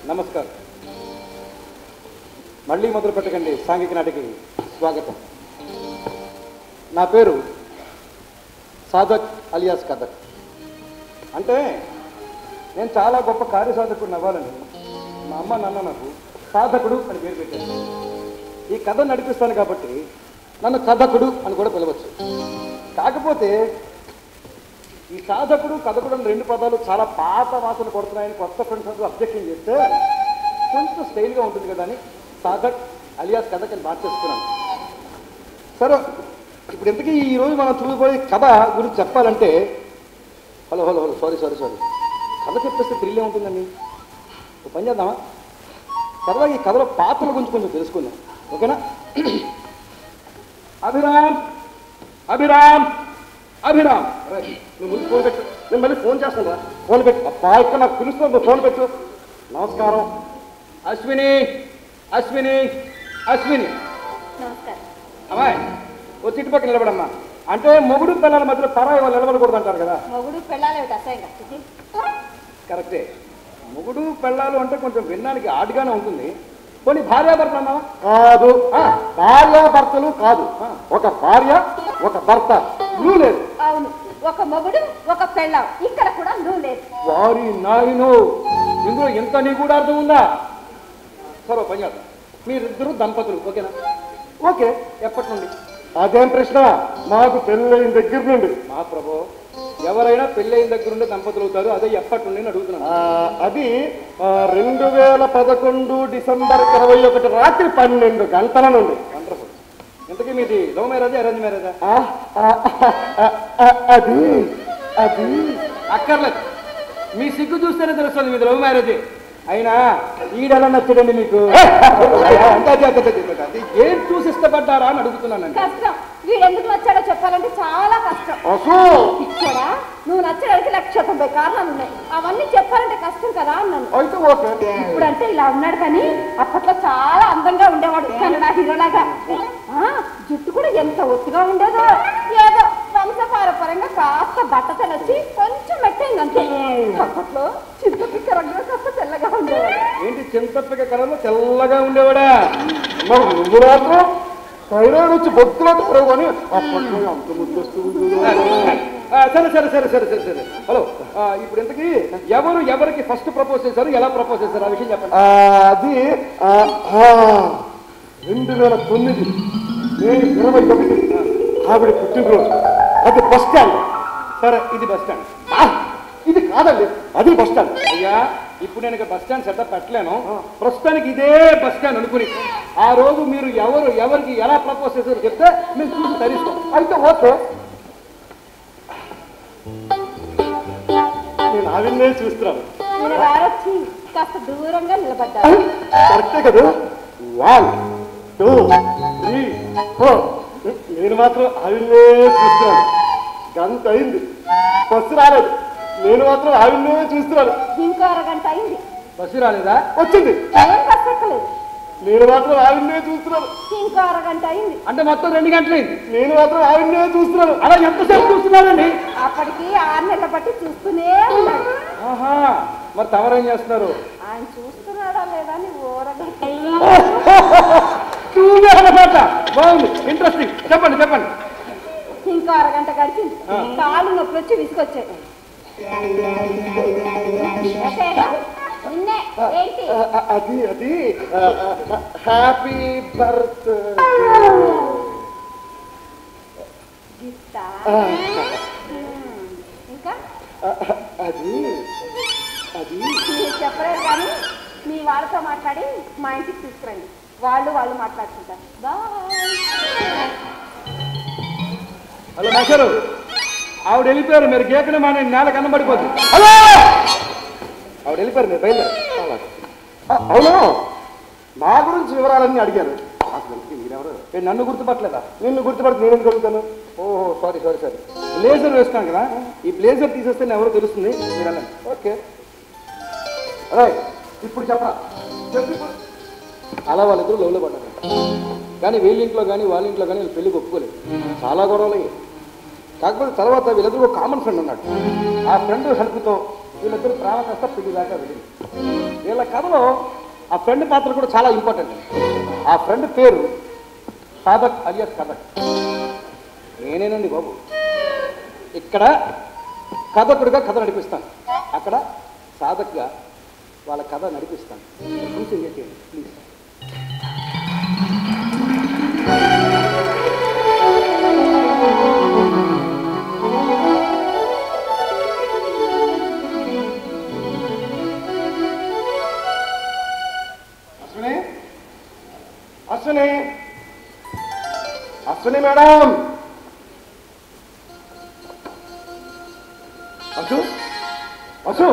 నమస్కారం మళ్ళీ మొదలు పెట్టకండి సాంఘిక నాటికి స్వాగతం నా పేరు సాధక్ అలియాస్ కథక్ అంటే నేను చాలా గొప్ప కార్యసాధకుడు అవ్వాలని మా అమ్మ నాన్న నాకు సాధకుడు అని పేరు పెట్టారు ఈ కథ నడిపిస్తాను కాబట్టి నన్ను కథకుడు అని కూడా పిలవచ్చు కాకపోతే ఈ సాధకుడు కథకుడు అనే రెండు పదాలు చాలా పాత వాసన కొడుతున్నాయని కొత్త ఫ్రెండ్స్ అందరూ అబ్జెక్షన్ చేస్తే కొంచెం స్టైల్గా ఉంటుంది కదా అని సాధక్ అలియాస్ కథక్ అని మార్చేస్తున్నాను సరే ఇప్పుడు ఇంతకీ ఈ రోజు మనం చూడబోయే కథ గురించి చెప్పాలంటే hello hello hello sorry sorry sorry కథ చెప్పేస్తే థ్రిల్లే ఉంటుందండి ఒక పని చేద్దామా సరదాగా ఈ కథలో పాత్రల గురించి కొంచెం తెలుసుకుందాం ఓకేనా అభిరామ్ అభిరామ్ అభిరామ్ రే, నువ్వు ముందు ఫోన్ పెట్టు నేను మళ్ళీ ఫోన్ చేస్తాను రా ఫోన్ పెట్టు అబ్బా ఇక్కడ నాకు పిలుస్తుంది నువ్వు ఫోన్ పెట్టు నమస్కారం అశ్విని అశ్విని అశ్విని నమస్కారం అమ్మాయి వచ్చి ఇటు పక్కన నిలబడమ్మా అంటే మొగుడు పిల్లల మధ్యలో పరాయి వాళ్ళు నిలబడకూడదు అంటారు కదా మొగుడు పెళ్ళాలి ఒకటి అసహ్యంగా ఇది. కరెక్టే మొగుడు పెళ్ళాలు అంటే కొంచెం వినడానికి ఆడిగానే ఉంటుంది కొన్ని భార్యాభర్తలు అన్నావా కాదు భార్యాభర్తలు కాదు ఒక భార్య ఒక భర్త నువ్వు లేదు అవును ఒక మొగుడు ఒక పెళ్ళాం ఇక్కడ కూడా నువ్వు లేదు వారి నాయను ఇందులో ఎంత నీ కూడా అర్థం ఉందా సరే ఓ పని చేద్దాం మీరిద్దరు దంపతులు ఓకేనా ఓకే ఎప్పటి నుండి అదేం ప్రశ్న మాకు పెళ్ళైన దగ్గర నుండి మా ప్రభు ఎవరైనా పెళ్ళైన దగ్గర నుండి దంపతులు అవుతారు అదే ఎప్పటి నుండి అని అడుగుతున్నాను అది రెండు వేల పదకొండు డిసెంబర్ ఇరవై ఒకటి రాత్రి పన్నెండు గంటల నుండి వండర్ఫుల్ ఇంతకీ మీది లవ్ మ్యారేజా అరేంజ్ మ్యారేజా అది అది అక్కర్లేదు మీ సిగ్గు చూస్తేనే తెలుస్తుంది మీది లవ్ మ్యారేజ్ అయినా ఈడెలా నచ్చడండి మీకు అంతే, అంతే, అంతే, అంతే, అంతే. అది ఏం చూసి ఇష్టపడ్డారా అని అడుగుతున్నానండి కష్టం వీడు ఎందుకు నచ్చాడో చెప్పాలంటే చాలా కష్టం ఇచ్చాడా నువ్వు నచ్చడానికి లక్ష తొంభై కారణాలు ఉన్నాయి అవన్నీ చెప్పాలంటే కష్టం కదా అన్నాను అయితే ఓకే ఇప్పుడంటే ఇలా ఉన్నాడు కానీ అప్పట్లో చాలా అందంగా ఉండేవాడు కన్నడ హీరోలాగా ఆ, జుట్టు కూడా ఎంత ఒత్తుగా ఉండేదో ఏదో వంశపారపరంగా కాస్త బట్టతలు వచ్చి కొంచెం మెట్టయింది అంతే అప్పట్లో చింత పిక్క రంగులో కాస్త తెల్లగా ఉండేవాడు ఏంటి చింతపిక కళలో తెల్లగా ఉండేవాడా మరి నువ్వు మాత్రం థైరాయిడ్ వచ్చి బొత్తులో తరవు అని అప్పట్లో అంత ముద్దొస్తూ సరే సరే సరే సరే సరే సరే హలో ఆ, ఇప్పుడు ఇంతకీ ఎవరు ఎవరికి ఫస్ట్ ప్రపోజ్ చేశారు ఎలా ప్రపోజ్ చేశారు ఆ విషయం చెప్పండి అది రెండు వేల తొమ్మిది నేను ఇరవై ఒకటి ఆవిడ పుట్టినరోజు అది బస్ స్టాండ్ సరే ఇది బస్ స్టాండ్ ఇది కాదండి అది బస్ స్టాండ్ అయ్యా ఇప్పుడు నేను ఇక బస్ స్టాండ్ సెటప్ పెట్టలేను ప్రస్తుతానికి ఇదే బస్ స్టాండ్ అనుకుని ఆ రోజు మీరు ఎవరు ఎవరికి ఎలా ప్రపోజ్ చేశారో చెప్తే మేము చూసి తరిస్తాం అయితే ఓకే నేను ఆవిడనే చూస్తున్నాను నేను వారొచ్చి కాస్త దూరంగా నిలబడ్డాను కరెక్టే కదా వన్ టూ త్రీ ఫోర్ నేను మాత్రం ఆవిడనే చూస్తున్నాను గంట అయింది బస్సు రాలేదు నేను మాత్రం ఆవిడనే చూస్తున్నాను ఇంకో అరగంట అయింది బస్సు రాలేదా వచ్చింది ఏం బస్ ఎక్కలేదు నేను మాత్రం ఆవిడనే చూస్తున్నాను ఇంకో అరగంట అయింది అంటే మొత్తం రెండు గంటలైంది నేను మాత్రం ఆవిడనే చూస్తున్నాను అలా ఎంతసేపు చూస్తున్నానండి అప్పటికి ఆరు నెలల బట్టి చూస్తూనే ఉన్నాడు ఆహా మరి తమరేం చేస్తున్నారు ఆయన చూస్తున్నాడా లేదా అని ఊరగా చూవే అన్నమాట బాగుంది ఇంట్రెస్టింగ్ చెప్పండి చెప్పండి ఇంకో అరగంట గడిచింది కాళ్ళు నొప్పి వచ్చి విసుకొచ్చాయి ఎట్టేనా? నిన్నే ఏంటి అది అది హ్యాపీ బర్త్ గిఫ్టా ఇంకా అది అది మీరు చెప్పలేదు కానీ మీ వాళ్ళతో మాట్లాడి మా ఇంటికి తీసుకురండి వాళ్ళు వాళ్ళు మాట్లాడుకుంటారు బాయ్ హలో మాస్టారు ఆవిడ వెళ్ళిపోయారు మీరు గేకనే మా నేను నేల కన్నబడిపోద్ది హలో ఆవిడ వెళ్ళిపోయారు మీరు బయలుదేరు అవును నా గురించి వివరాలన్నీ అడిగారు అసలు ఇంతకీ మీరెవరు ఏ, నన్ను గుర్తుపట్టలేదా నిన్ను గుర్తుపడితే నేను ఎందుకు అడుగుతాను ఓహో సారీ సారీ సారీ బ్లేజర్ వేసుకున్నాను కదా ఈ బ్లేజర్ తీసేస్తే నేను ఎవరో తెలుస్తుంది మీరు వెళ్ళండి ఓకే అరే ఇప్పుడు చెప్పరా చెప్పు ఇప్పుడు. అలా వాళ్ళిద్దరూ లవ్లో పడ్డారు కానీ వీళ్ళ ఇంట్లో కానీ వాళ్ళ ఇంట్లో కానీ వీళ్ళు పెళ్లికి ఒప్పుకోలేదు చాలా గొడవలు అయ్యాయి కాకపోతే తర్వాత వీళ్ళిద్దరూ ఒక కామన్ ఫ్రెండ్ ఉన్నాడు ఆ ఫ్రెండ్ హెల్ప్తో వీళ్ళిద్దరు ప్రేమ కాస్త పెళ్లి దాకా వెళ్ళింది వీళ్ళ కథలో ఆ ఫ్రెండ్ పాత్ర కూడా చాలా ఇంపార్టెంట్ ఆ ఫ్రెండ్ పేరు సాధక్ అలియాస్ కథక్ నేనేనండి బాబు ఇక్కడ కథకుడిగా కథ నడిపిస్తాను అక్కడ సాధక్గా వాళ్ళ కథ నడిపిస్తాను చూసి ఎంజాయ్ చేయండి ప్లీజ్ అశ్విని అశ్విని అశ్విని మేడం అశు అశు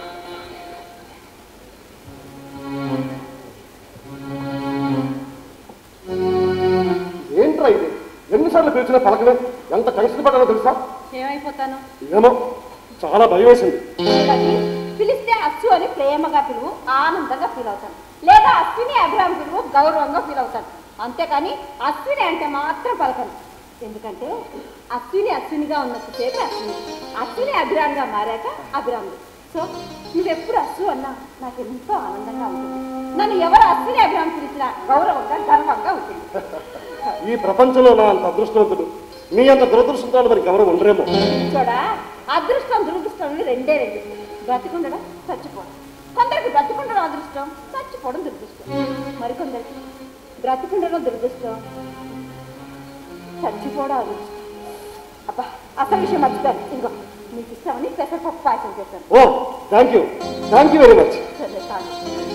ఏంట్రా ఇది ఎన్నిసార్లు పిలిచినా పలకలే ఎంత టెన్షన్ పడ్డానో తెలుసా ఏమైపోతాను ఏమో చాలా భయం వేసింది కానీ పిలిస్తే అచ్చు అని ప్రేమగా పిలువు ఆనందంగా ఫీల్ అవుతాను లేదా అశ్విని అభిరామ్ పిలువు గౌరవంగా ఫీల్ అవుతాను అంతేకాని అశ్విని అంటే మాత్రం పలకను ఎందుకంటే అశ్విని అశ్వినిగా ఉన్నంతసేపు అశ్విని అశ్విని అభిరామ్గా మారాక అభిరాముడు సో నువ్వెప్పుడు అశ్వు అన్నా నాకు ఎంతో ఆనందంగా ఉంటుంది నన్ను ఎవరు అశ్విని అభిరామ్ పిలిచినా గౌరవంగా గర్వంగా ఉంటుంది ఈ ప్రపంచంలో నా అంత అదృష్టవంతుడు మీ అంత దురదృష్టంతో మరి ఎవరు ఉండరేమో చూడా అదృష్టం దురదృష్టం అనేది రెండే రెండు బ్రతికుండడం చచ్చిపోవడం కొందరికి బ్రతికుండడం అదృష్టం చచ్చిపోవడం దురదృష్టం మరికొందరికి బ్రతికుండడం దురదృష్టం చచ్చిపోవడం అదృష్టం అబ్బా అసలు విషయం మర్చిపోయాను ఇంకో మీకు ఇష్టమని పెసరపప్పు పాయసం చేశాను ఓ thank you thank you very much సరే తాగు.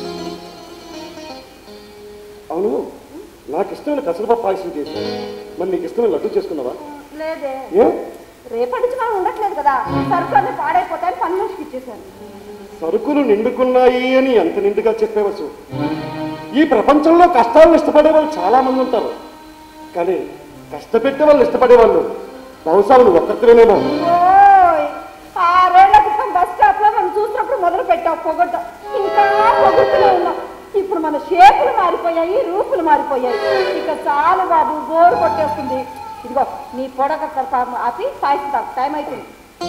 అవును నాకు ఇష్టమైన పెసరపప్పు పాయసం చేసి మరి నీకు ఇష్టమైన లడ్డు చేసుకున్నావా లేదే ఏ రేపటి నుంచి మనం ఉండట్లేదు కదా సరుకులన్నీ పాడైపోతాయని పని మనిషికి ఇచ్చేసాను సరుకులు నిండుకున్నాయి అని ఎంత నిండుగా చెప్పేవచ్చు ఈ ప్రపంచంలో కష్టాలను ఇష్టపడే వాళ్ళు చాలా మంది ఉంటారు కానీ కష్టపెట్టే వాళ్ళు ఇష్టపడే వాళ్ళు బహుశా నువ్వు ఒక్కరినేమో ఓయ్ ఆరేళ్ల క్రితం బస్ స్టాప్ లో మనం చూసినప్పుడు మొదలు పెట్టావు పొగడ్డ ఇంకా పొగుడుతూనే ఉన్నాం ఇప్పుడు మన షేపులు మారిపోయాయి రూపులు మారిపోయాయి ఇక చాలు బాబు బోరు కొట్టేస్తుంది ఇదిగో నీ పొడక ఆపి పాయసం తాగు టైం అవుతుంది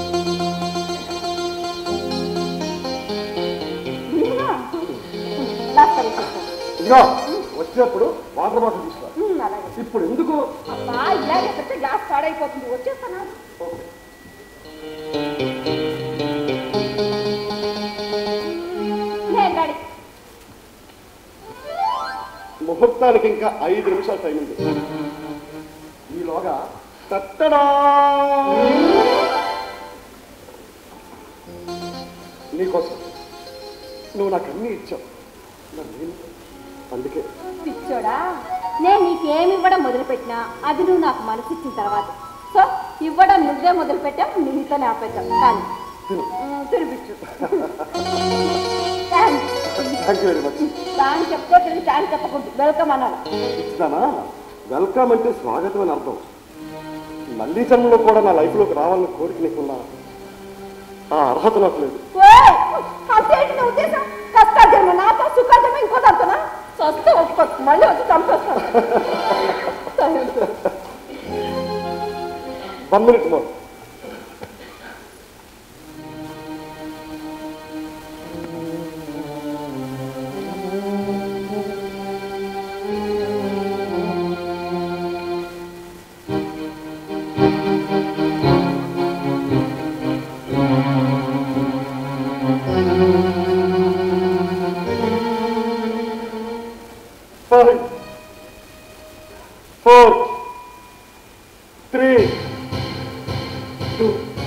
నిజమా? లాస్ట్ టైం చేస్తాను. ఇదిగో వచ్చేప్పుడు వాటర్ బాటిల్ తీసుకురా ఉమ్, అలాగే ఇప్పుడు ఎందుకు అబ్బా ఇలాగే పెడితే గ్లాస్ పాడైపోతుంది వచ్చేస్తాను నేను రెడీ ముహూర్తానికి ఇంకా ఐదు నిమిషాలు టైం ఉంది ఈలోగా తట్టడా నీకోసం నువ్వు నాకు అన్నీ ఇచ్చావు మరి నేను అందుకే పిచ్చోడా నేను నీకేమి ఇవ్వడం మొదలుపెట్టినా అది నువ్వు నాకు మనసు ఇచ్చిన తర్వాత సో ఇవ్వడం నువ్వే మొదలు పెట్టావు నీతోనే ఆపేద్దాం కానీ తిను ఉమ్, తినిపించు thanks thank you very much thanks చెప్తే తిరిగి థ్యాంక్స్ చెప్పకూడదు వెల్కమ్ అన్నాను ఇస్తానా వెల్కమ్ అంటే స్వాగతం అని అర్థం మళ్ళీ జన్మలో కూడా నా లైఫ్లోకి రావాలని కోరిక నీకున్నా ఆ అర్హత నాకు లేదు ఓయ్, అదేంటి నీ ఉద్దేశం కష్టాజన్మ నాతో సుఖాజన్మ ఇంకో దాంతోనా సస్తే ఒప్పుకో మళ్ళీ వచ్చి చంపేస్తాను one minute more five four three two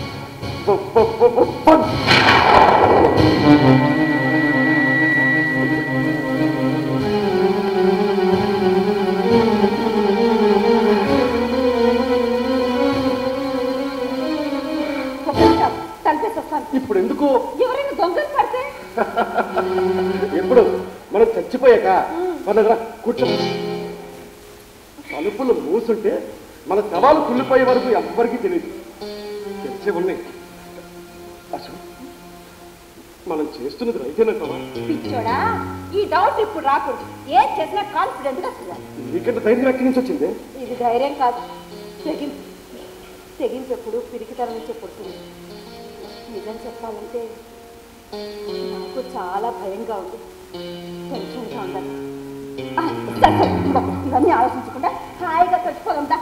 one ఒక నిమిషం తలిపేసి వస్తాను ఇప్పుడు ఎందుకు ఎవరైనా దొంగలు పడితే ఎప్పుడు మనం చచ్చిపోయాక మనరా కూర్చో తలుపులు మూసుంటే మన శవాలు కుళ్ళిపోయే వరకు ఎవ్వరికీ తెలియదు తెచ్చే ఉన్నాయి అసలు మనం చేస్తున్నది రైతేనంటావా పిచ్చోడా ఈ డౌట్ ఇప్పుడు రాకూడదు ఏం చేసినా కాన్ఫిడెంట్ గా చేయాలి నీకంటే ధైర్యం ఎక్కడి నుంచి వచ్చింది ఇది ధైర్యం కాదు తెగింపు తెగింపు ఎప్పుడు పిరికితనం నుంచే పుడుతుంది నిజం చెప్పాలంటే నాకు చాలా భయంగా ఉంది టెన్షన్గా ఉండాలి ఆ, సరే, సరే, ఇదిగో, ఇవన్నీ ఆలోచించకుండా హాయిగా చచ్చిపోదా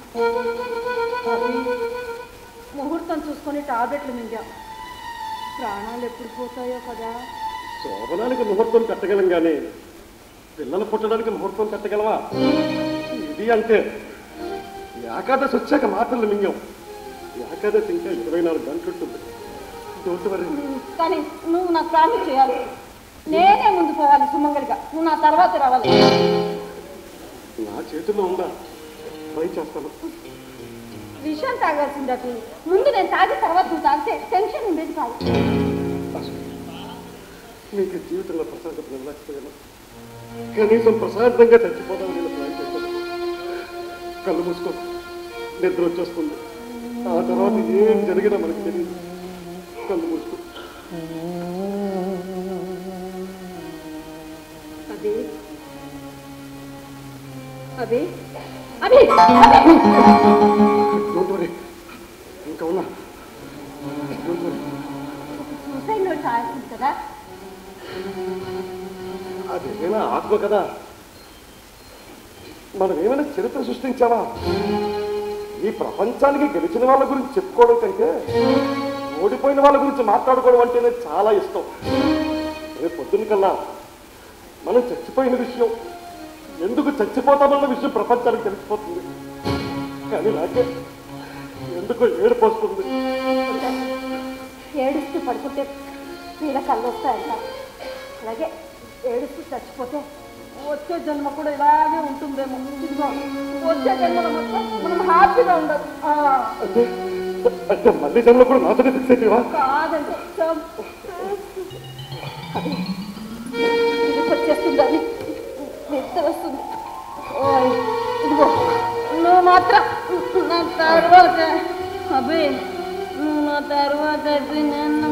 ముహూర్తం చూసుకొని టాబ్లెట్లు మింగాం ప్రాణాలు ఎప్పుడు పోతాయో కదా శోభనానికి ముహూర్తం కట్టగలం కానీ పిల్లలు పుట్టడానికి ముహూర్తం కట్టగలవా ఇది అంతే ఏకాదశి వచ్చాక మాటలు మింగాం ఏకాదశి ఇంకా ఇరవై నాలుగు గంటలు ఉంటుంది డోంట్ వరీ కానీ నువ్వు నాకు ప్రామిస్ చేయాలి నేనే ముందు పోవాలి సుమంగడిగా నువ్వు నా తర్వాత రావాలి నా చేతుల్లో ఉందా ట్రై చేస్తాను విషయం తాగాల్సింది అటు ముందు నేను తాగిన తర్వాత నువ్వు తాగితే టెన్షన్ ఉండేది కాదు అసలు నీకు జీవితంలో ప్రశాంతత నిలలేకపోయాను కనీసం ప్రశాంతంగా చచ్చిపోదాం నేను ప్లాన్ చేశాను కళ్ళు మూసుకో నిద్ర వచ్చేస్తుంది ఆ తర్వాత ఏం జరిగినా మనకు తెలియదు కళ్ళు మూసుకో అదే అదే అదే అదే డోంట్ వరీ ఇంకా ఉన్నా డోంట్ వరీ సూసైడ్ నోట్ రాయాల్సింది కదా అదేమైనా ఆత్మ కదా మనం ఏమైనా చరిత్ర సృష్టించావా ఈ ప్రపంచానికి గెలిచిన వాళ్ళ గురించి చెప్పుకోవడం కంటే ఓడిపోయిన వాళ్ళ గురించి మాట్లాడుకోవడం అంటేనే చాలా ఇష్టం రేపు పొద్దున్న కల్లా మనం చచ్చిపోయిన విషయం ఎందుకు చచ్చిపోతామన్న విషయం ప్రపంచానికి తెలిసిపోతుంది కానీ నాకే ఎందుకో ఏడుపు వస్తుంది ఏడుస్తూ పడుకుంటే వీళ్ళ కళ్ళు వస్తాయంట అలాగే ఏడుస్తూ చచ్చిపోతే వచ్చే జన్మ కూడా ఇలాగే ఉంటుందేమో ఇదిగో వచ్చే జన్మలో మొత్తం మనం హ్యాపీగా ఉండదు ఆ, అంటే అంటే మళ్ళీ జన్మలో కూడా నాతోనే ఫిక్స్ అయిపోవా కాదండి చం- అది ఇది వచ్చేస్తుంది అది నిద్ర వస్తుంది ఓయ్ ఇదిగో నువ్వు మాత్రం నా తర్వాత అబ్బే నువ్వు నా తర్వాత అయితే నేను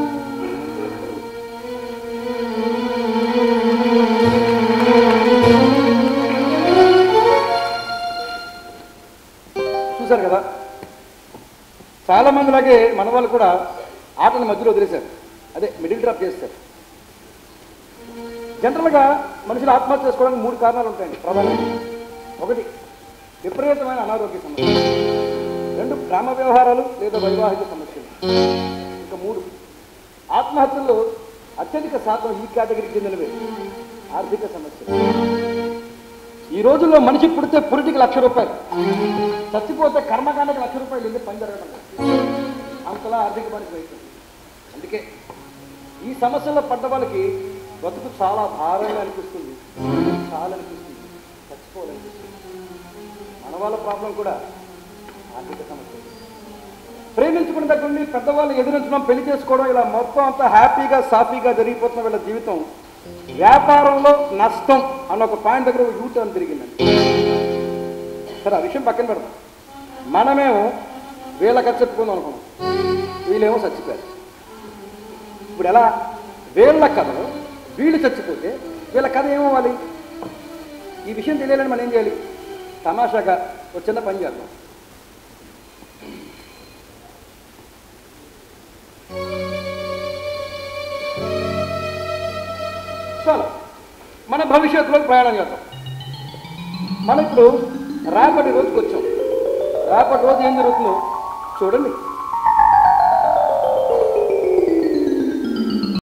చూశారు కదా చాలా మందిలాగే మన వాళ్ళు కూడా ఆటల మధ్యలో వదిలేశారు అదే మిడిల్ డ్రాప్ చేస్తారు జనరల్గా మనుషులు ఆత్మహత్య చేసుకోవడానికి మూడు కారణాలు ఉంటాయండి ప్రధానంగా ఒకటి విపరీతమైన అనారోగ్య సమస్య రెండు గ్రామ వ్యవహారాలు లేదా వైవాహిక సమస్యలు ఇంకా మూడు ఆత్మహత్యల్లో అత్యధిక శాతం ఈ కేటగిరీకి చెందినవే ఆర్థిక సమస్యలు ఈ రోజుల్లో మనిషి పుడితే పురిటికి లక్ష రూపాయలు చచ్చిపోతే కర్మకాండకి లక్ష రూపాయలు వెళ్ళి పని జరగడం లేదు. అంతలా ఆర్థిక పని ప్రయత్నం అందుకే ఈ సమస్యల్లో పడ్డ వాళ్ళకి బతుకు చాలా భారంగా అనిపిస్తుంది చాలా అనిపిస్తుంది చచ్చిపోవాలనిపిస్తుంది మన వాళ్ళ ప్రాబ్లం కూడా ఆర్థిక సమస్య ప్రేమించుకున్న దగ్గర నుండి పెద్దవాళ్ళు ఎదురించడం పెళ్లి చేసుకోవడం ఇలా మొత్తం అంతా హ్యాపీగా సాఫీగా జరిగిపోతున్న వీళ్ళ జీవితం వ్యాపారంలో నష్టం అన్న ఒక పాయింట్ దగ్గర యూ టర్న్ తిరిగిందండి సరే ఆ విషయం పక్కన పెడదాం మనమేమో వీళ్ళ కథ చెప్పుకుందాం అనుకున్నాం వీళ్ళేమో చచ్చిపోయారు ఇప్పుడు ఎలా వీళ్ళ కథలో వీళ్ళు చచ్చిపోతే వీళ్ళ కథ ఏమవ్వాలి ఈ విషయం తెలియాలని మనం ఏం చేయాలి తమాషాగా ఒక చిన్న పని చేద్దాం చాలు మన భవిష్యత్తులోకి ప్రయాణం చేద్దాం మనం ఇప్పుడు రేపటి రోజుకి వచ్చాం రేపటి రోజు ఏం జరుగుతుందో చూడండి